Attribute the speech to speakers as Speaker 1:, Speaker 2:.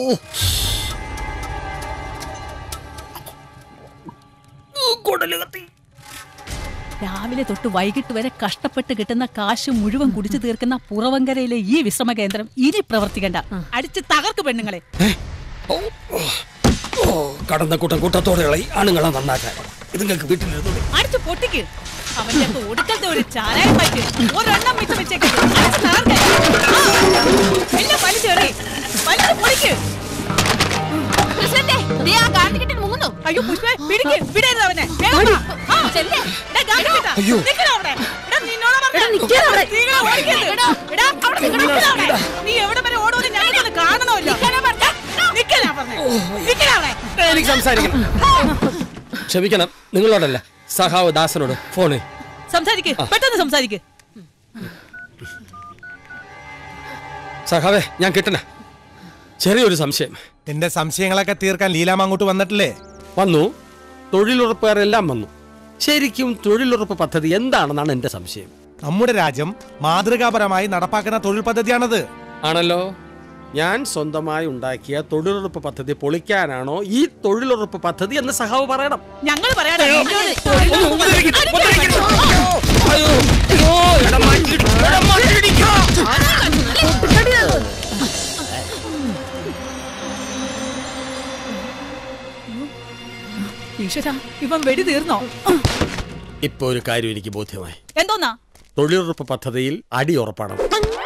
Speaker 1: രാവിലെ തൊട്ട് വൈകിട്ട് വരെ കഷ്ടപ്പെട്ട് കിട്ടുന്ന കാശ് മുഴുവൻ കുടിച്ചു തീർക്കുന്ന പുറവങ്കരയിലെ ഈ വിശ്രമ കേന്ദ്രം ഇനി പ്രവർത്തിക്കണ്ട അടിച്ച് തകർക്ക് പെണ്ണുങ്ങളെ
Speaker 2: ഓ കടന്ന കൂട്ടം കൂട്ടത്തോടെ ഇളയി ആണുങ്ങളെ നന്നാക്കാൻ ഇത് നിങ്ങൾക്ക് വീട്ടിലിരുന്നു
Speaker 1: അടിച്ച് പൊട്ടിക്ക് അവന്റെ ഒക്കെ ഒടുക്കത്തെ ഒരു ചാരായം പറ്റി ഒരെണ്ണം മിച്ചം വെച്ചേക്ക് അടിച്ച് തകർക്കെ. ആ, എല്ലാം വലിച്ചു എറി. വലിച്ച് പൊളിക്ക്.
Speaker 3: മുങ്ങുന്നു
Speaker 1: അയ്യോ പുഷ്പേ പിടിക്ക് വിടരുത് അവനെ വേഗം വാ. ആ, എടാ, ഗാന്ധികേട്ടാ,
Speaker 2: അയ്യോ.
Speaker 1: നിക്കടാ അവിടെ. എടാ, നിന്നോടാ പറഞ്ഞെ.
Speaker 3: എടാ, നിക്കടാ അവിടെ.
Speaker 1: സ്ത്രീകളെ ഓടിക്കരുത്. എടാ, അവിടെ നിക്കടാ അവിടെ. നീ എവിടെ വരെ ഓടുമെന്ന് ഞങ്ങൾക്കൊന്ന് കാണണമല്ലോ നിക്കലാ പറഞ്ഞെ. നിക്കടാ അവിടെ.
Speaker 2: എനിക്ക് സംസാരിക്കണം ക്ഷമിക്കണം നിങ്ങളോടല്ല സഹാവ് ദാസനോട് ഫോണ്
Speaker 1: സംസാരിക്ക് പെട്ടെന്ന് സംസാരിക്ക്
Speaker 2: സഹാവേ ഞാൻ കിട്ടണ ചെറിയൊരു സംശയം
Speaker 4: നിന്റെ സംശയങ്ങളൊക്കെ തീർക്കാൻ ലീലാമ്മ അങ്ങോട്ട് വന്നിട്ടില്ലേ
Speaker 2: വന്നു തൊഴിലുറപ്പുകാരെല്ലാം വന്നു ശരിക്കും തൊഴിലുറപ്പ് പദ്ധതി എന്താണെന്നാണ് എന്റെ സംശയം
Speaker 4: നമ്മുടെ രാജ്യം മാതൃകാപരമായി നടപ്പാക്കുന്ന തൊഴിൽ പദ്ധതിയാണത്
Speaker 2: ആണല്ലോ ഞാൻ സ്വന്തമായി ഉണ്ടാക്കിയ തൊഴിലുറപ്പ് പദ്ധതി പൊളിക്കാനാണോ ഈ തൊഴിലുറപ്പ് പദ്ധതി എന്ന് സഹാവ് പറയണം
Speaker 1: ഞങ്ങൾ പറയാതെ ഈശ്വര ഇവൻ വെടി തീർന്നോ
Speaker 2: ഇപ്പൊ ഒരു കാര്യം എനിക്ക് ബോധ്യമായി
Speaker 1: എന്തോന്നാ
Speaker 2: തൊഴിലുറപ്പ് പദ്ധതിയിൽ അടി ഉറപ്പാണ്